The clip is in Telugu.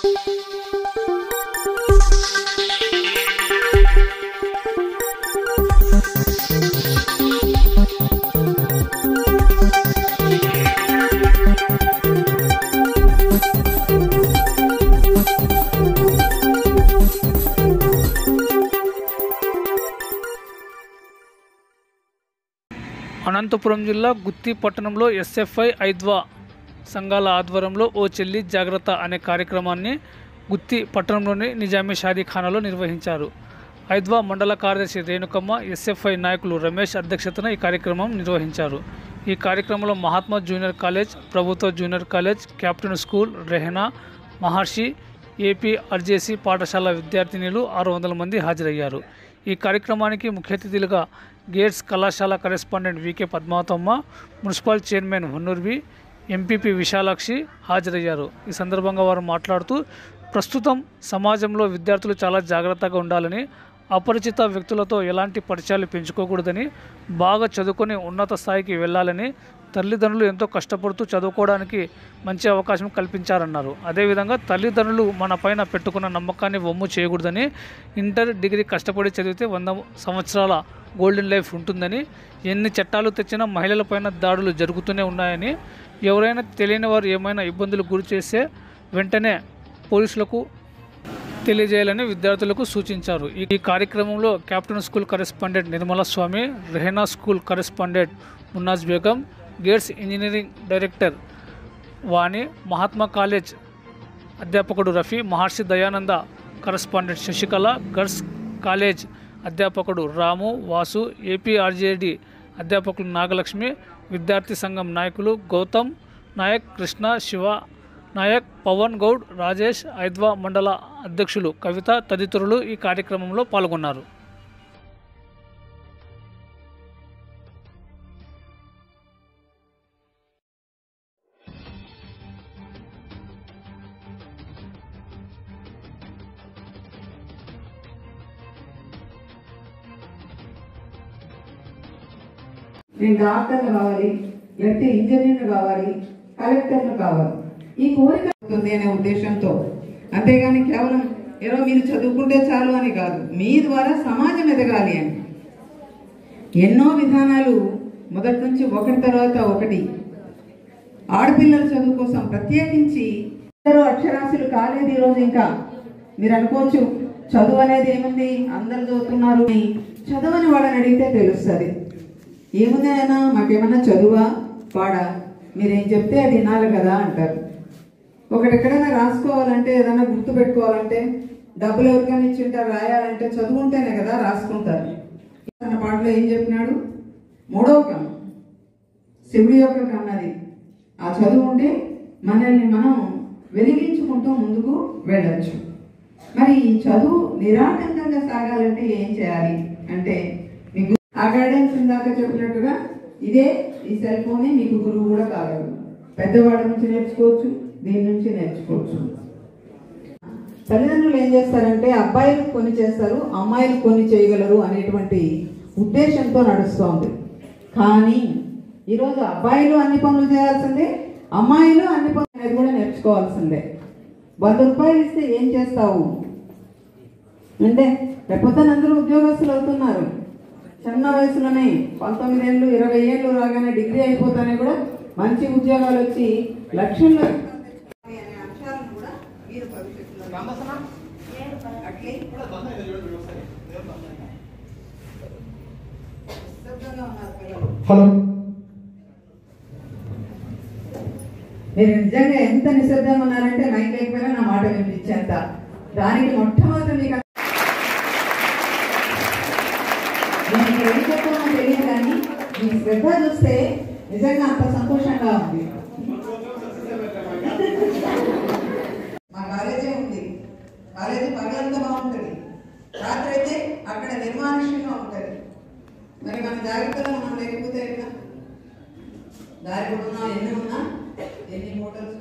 అనంతపురం జిల్లా గుత్తి పట్టణంలో ఎస్ఎఫ్ఐ ఐద్వా సంఘాల ఆధ్వర్యంలో ఓ చెల్లి జాగ్రత్త అనే కార్యక్రమాన్ని గుత్తి పట్టణంలోని నిజామీ షాదీఖానాలో నిర్వహించారు ఐద్వా మండల కార్యదర్శి రేణుకమ్మ ఎస్ఎఫ్ఐ నాయకులు రమేష్ అధ్యక్షతన ఈ కార్యక్రమం నిర్వహించారు ఈ కార్యక్రమంలో మహాత్మా జూనియర్ కాలేజ్ ప్రభుత్వ junior college captain school Rehana Maharshi AP RJC పాఠశాల విద్యార్థినులు ఆరు వందల మంది హాజరయ్యారు ఈ కార్యక్రమానికి ముఖ్య అతిథులుగా గేట్స్ కళాశాల correspondent VK Padmavathamma municipal chairman హొన్నూర్వి ఎంపీపీ విశాలాక్షి హాజరయ్యారు ఈ సందర్భంగా వారు మాట్లాడుతూ ప్రస్తుతం సమాజంలో విద్యార్థులు చాలా జాగ్రత్తగా ఉండాలని అపరిచిత వ్యక్తులతో ఎలాంటి పరిచయాలు పెంచుకోకూడదని బాగా చదువుకొని ఉన్నత స్థాయికి వెళ్ళాలని తల్లిదండ్రులు ఎంతో కష్టపడుతూ చదువుకోవడానికి మంచి అవకాశం కల్పించారన్నారు అదేవిధంగా తల్లిదండ్రులు మన పైన పెట్టుకున్న నమ్మకాన్ని వమ్ము చేయకూడదని ఇంటర్ డిగ్రీ కష్టపడి చదివితే వంద సంవత్సరాల గోల్డెన్ లైఫ్ ఉంటుందని ఎన్ని చట్టాలు తెచ్చినా మహిళలపైన దాడులు జరుగుతూనే ఉన్నాయని ఎవరైనా తెలియని వారు ఏమైనా ఇబ్బందులు గురి చేస్తే వెంటనే పోలీసులకు తెలియజేయాలని విద్యార్థులకు సూచించారు ఈ కార్యక్రమంలో captain school correspondent Nirmala Swamy Rehana school correspondent Munnaz Begum Gates engineering director Vani Mahatma college అధ్యాపకుడు Rafi Maharshi Dayananda correspondent Sasikala girls college అధ్యాపకుడు రాము వాసు ఏపీఆర్జేడి అధ్యాపకులు నాగలక్ష్మి విద్యార్థి సంఘం నాయకులు గౌతమ్ నాయక్ కృష్ణ శివ నాయక్ పవన్ గౌడ్ రాజేష్ ఐద్వా మండల అధ్యక్షులు కవిత తదితరులు ఈ కార్యక్రమంలో పాల్గొన్నారు నేను డాక్టర్లు కావాలి లేకపోతే ఇంజనీర్లు కావాలి కలెక్టర్లు కావాలి ఈ కోరిక ఉంది అనే ఉద్దేశంతో అంతేగాని కేవలం ఏదో మీరు చదువుకుంటే చాలు అని కాదు మీ ద్వారా సమాజం ఎదగాలి అని ఎన్నో విధానాలు మొదటి నుంచి ఒకటి తర్వాత ఒకటి ఆడపిల్లల చదువు కోసం ప్రత్యేకించి అందరూ అక్షరాస్యులు కాలేదు ఈరోజు ఇంకా మీరు అనుకోవచ్చు చదువు అనేది ఏముంది అందరు చదువుతున్నారు అని చదవని వాళ్ళని అడిగితే తెలుస్తుంది ఏముంది ఆయన మాకేమన్నా చదువా పాడా మీరేం చెప్తే అది వినాలి కదా అంటారు ఒకటి ఎక్కడైనా రాసుకోవాలంటే ఏదైనా గుర్తు పెట్టుకోవాలంటే డబ్బులు ఎవరికైనా ఇచ్చి ఉంటారు రాయాలంటే చదువుంటేనే కదా రాసుకుంటారు తన పాటలో ఏం చెప్పినాడు మూడవ కన్ను శివుడి యొక్క కన్నది ఆ చదువు ఉంటే మనల్ని మనం వెలిగించుకుంటూ ముందుకు వెళ్ళొచ్చు మరి ఈ చదువు నిరాటంకంగా సాగాలంటే ఏం చేయాలి అంటే మీకు ఆ గైడెన్స్ ఇందాక చెప్పినట్టుగా ఇదే ఈ సెల్ ఫోనే మీకు గురువు కూడా కాగలరు పెద్దవాళ్ళ నుంచి నేర్చుకోవచ్చు దీని నుంచి నేర్చుకోవచ్చు తల్లిదండ్రులు ఏం చేస్తారంటే అబ్బాయిలు కొన్ని చేస్తారు అమ్మాయిలు కొన్ని చేయగలరు అనేటువంటి ఉద్దేశంతో నడుస్తోంది కానీ ఈరోజు అబ్బాయిలు అన్ని పనులు చేయాల్సిందే అమ్మాయిలు అన్ని పనులు అనేది కూడా నేర్చుకోవాల్సిందే వంద రూపాయలు ఇస్తే ఏం చేస్తావు అంటే రేపొద్దున అందరూ ఉద్యోగస్తులు అవుతున్నారు చిన్న వయసులోనే పంతొమ్మిది ఏళ్ళు ఇరవై ఏళ్ళు రాగానే డిగ్రీ అయిపోతానే కూడా మంచి ఉద్యోగాలు వచ్చి లక్షల్లో అనే అంశాలను కూడా మీరు భవిష్యత్తులో అట్లే నిశ్శబ్దంగా ఉన్నారు పిల్లలు. హలో మీరు నిజంగా ఎంత నిశ్శబ్దంగా ఉన్నారంటే మైక్ లేకపోయినా నా మాట వినిపించేంత దానికి మొట్టమొదటి మీకు నేను ఇక్కడ ఏం చెప్పానో తెలియదు కానీ మీ శ్రద్ధ చూస్తే నిజంగా అంత సంతోషంగా ఉంది మా కాలేజే ఉంది కాలేజీ పగలంతా బాగుంటుంది రాత్రి అయితే అక్కడ నిర్మానుష్యంగా ఉంటుంది మరి మన జాగ్రత్తగా మనం లేకపోతే ఎట్లా దారి ఉన్నా ఎన్ని ఉన్నా ఎన్ని హోటల్స్